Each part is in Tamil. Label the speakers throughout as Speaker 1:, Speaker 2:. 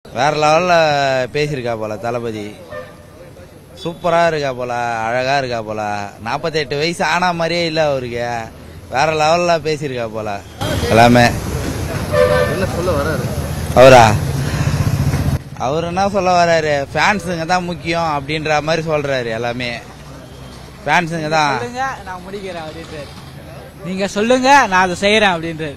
Speaker 1: வேற லெவல்ல பேசியிருக்கா போல தளபதி சூப்பரா இருக்கா போல அழகா இருக்கா போல நாற்பத்தெட்டு வயசு ஆனா மாதிரியே இல்ல அவருக்கு வேற லெவல்ல பேசியிருக்கா போல எல்லாமே
Speaker 2: என்ன சொல்ல வராரு
Speaker 1: அவரா அவர் என்ன சொல்ல வர்றாரு ஃபேன்ஸுங்க தான் முக்கியம் அப்படின்ற மாதிரி சொல்றாரு எல்லாமே ஃபேன்ஸுங்க தான்
Speaker 3: சொல்லுங்க நான் முடிக்கிறேன் அப்படின்றாரு நீங்க சொல்லுங்க நான் அதை செய்யறேன் அப்படின்றாரு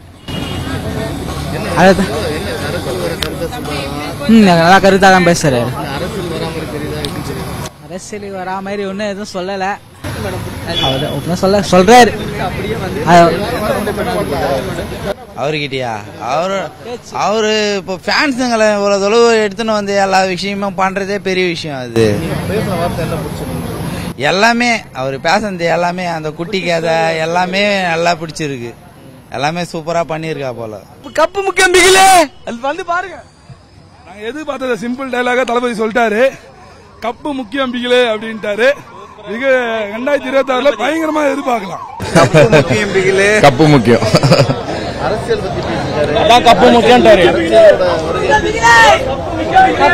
Speaker 3: அதுதான்
Speaker 2: என்ன அரசியல் வர கருத்தை சொல்றாரா
Speaker 3: ம் நல்லா கருத்தாக தான் பேசுறாரு
Speaker 2: இல்ல அரசியல் வராம இருக்கிறதா எப்படி தெரியும்
Speaker 3: அரசியலுக்கு வரா மாதிரி ஒன்றும் எதுவும் சொல்லல அவர் ஒன்றும் சொல்ல சொல்றாரு அது-
Speaker 1: அவர்கிட்டயா அவரு அவரு இப்போ ஃபேன்ஸுங்களை இவ்வளவு தொலைவு எடுத்துன்னு வந்து எல்லா விஷயமும் பண்றதே பெரிய விஷயம் அது
Speaker 2: பேசுற வார்த்தை என்ன பிடிச்சிருக்கு
Speaker 1: எல்லாமே அவர் பேசுனது எல்லாமே அந்த குட்டி கதை எல்லாமே நல்லா பிடிச்சிருக்கு எல்லாமே சூப்பரா பண்ணியிருக்கா போல
Speaker 3: கப்பு முக்கியம் பிகிலே அது வந்து பாருங்க
Speaker 4: நாங்க எதிர்பார்த்தத சிம்பிள் டைலாக தளபதி சொல்லிட்டாரு கப்பு முக்கியம் பிகிலே அப்படின்ட்டாரு மிக ரெண்டாயிரத்தி இருபத்தி ஆறுல பயங்கரமா எதிர்பார்க்கலாம்
Speaker 2: கப்பு முக்கியம் பிகிலே
Speaker 5: கப்பு முக்கியம்
Speaker 2: அரசியல் பத்தி பேசியிருக்காரு
Speaker 3: அதான் கப்பு முக்கியம்ட்டாரு
Speaker 2: அரசியலோட வருகை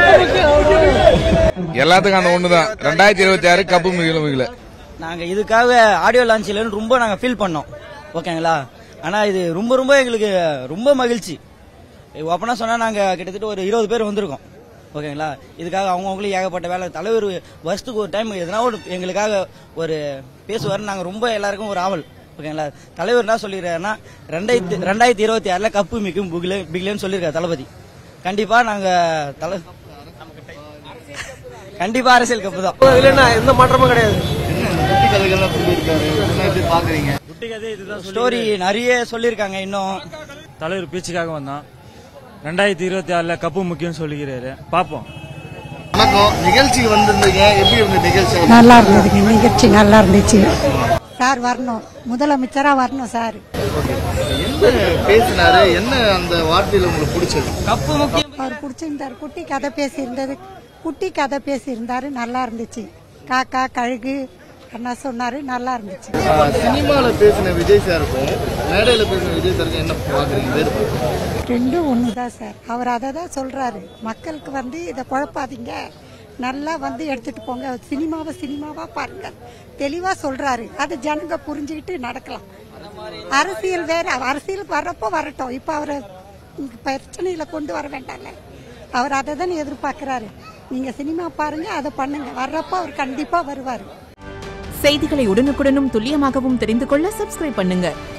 Speaker 5: எல்லாத்துக்கும் அந்த ஒண்ணுதான் ரெண்டாயிரத்தி இருபத்தி ஆறு கப்பு மிகல மிகல
Speaker 6: நாங்க இதுக்காக ஆடியோ லான்ச்ல ரொம்ப நாங்க ஃபீல் பண்ணோம் ஓகேங்களா ஆனா இது ரொம்ப ரொம்ப எங்களுக்கு ரொம்ப மகிழ்ச்சி அப்பனா சொன்னா நாங்க கிட்டத்தட்ட ஒரு இருபது பேர் வந்திருக்கோம் ஓகேங்களா இதுக்காக அவங்கவுங்களும் ஏகப்பட்ட வேலை தலைவர் வருஷத்துக்கு ஒரு டைம் எதனா ஒரு எங்களுக்காக ஒரு பேசுவார் நாங்க ரொம்ப எல்லாருக்கும் ஒரு ஆவல் ஓகேங்களா தலைவர் என்ன சொல்லிடுறாருன்னா ரெண்டாயிரத்தி ரெண்டாயிரத்தி இருபத்தி ஆறுல கப்பு மிக்கும் பிகிலே பிகிலேன்னு சொல்லியிருக்காரு தளபதி கண்டிப்பா நாங்க தலை கண்டிப்பா அரசியல் கப்பு தான்
Speaker 3: இல்லைன்னா எந்த மாற்றமும் கிடையாது
Speaker 2: குட்டி கதைகள்லாம் சொல்லியிருக்காரு இதெல்லாம் எப்படி பாக்குறீங்க
Speaker 6: ஸ்டோரி நிறைய சொல்லியிருக்காங்க இன்னும்
Speaker 7: தலைவர் பேச்சுக்காக வந்தோம் ரெண்டாயிரத்தி இருபத்தி ஆறுல கப்பு முக்கியம் சொல்லிக்கிறாரு பாப்போம்
Speaker 2: வணக்கம் நிகழ்ச்சிக்கு வந்திருந்தீங்க எப்படி இருந்த நிகழ்ச்சி
Speaker 8: நல்லா இருந்ததுங்க நிகழ்ச்சி நல்லா இருந்துச்சு சார் வரணும் முதலமைச்சரா வரணும் சார்
Speaker 2: என்ன பேசினாரு என்ன அந்த வார்த்தையில உங்களுக்கு பிடிச்சது
Speaker 8: அவர் பிடிச்சிருந்தாரு குட்டி கதை பேசியிருந்தது குட்டி கதை பேசியிருந்தாரு நல்லா இருந்துச்சு காக்கா கழுகு என்ன சொன்னாரு நல்லா இருந்துச்சு
Speaker 2: சினிமால பேசின விஜய் சாருக்கும் மேடையில பேசின விஜய் சாருக்கும் என்ன பாக்குறீங்க வேறுபாடு
Speaker 8: ரெண்டும் ஒன்று தான் சார் அவர் அதை தான் சொல்றாரு மக்களுக்கு வந்து இதை குழப்பாதீங்க நல்லா வந்து எடுத்துட்டு போங்க சினிமாவை சினிமாவா பாருங்க தெளிவா சொல்றாரு அது ஜனங்க புரிஞ்சுக்கிட்டு நடக்கலாம் அரசியல் வேற அரசியல் வர்றப்போ வரட்டும் இப்ப அவரை பிரச்சனையில கொண்டு வர வேண்டாம்ல அவர் அதை தான் எதிர்பார்க்கிறாரு நீங்க சினிமா பாருங்க அதை பண்ணுங்க வர்றப்போ அவர் கண்டிப்பா வருவாரு
Speaker 9: செய்திகளை உடனுக்குடனும் துல்லியமாகவும் தெரிந்து கொள்ள சப்ஸ்கிரைப் பண்ணுங்க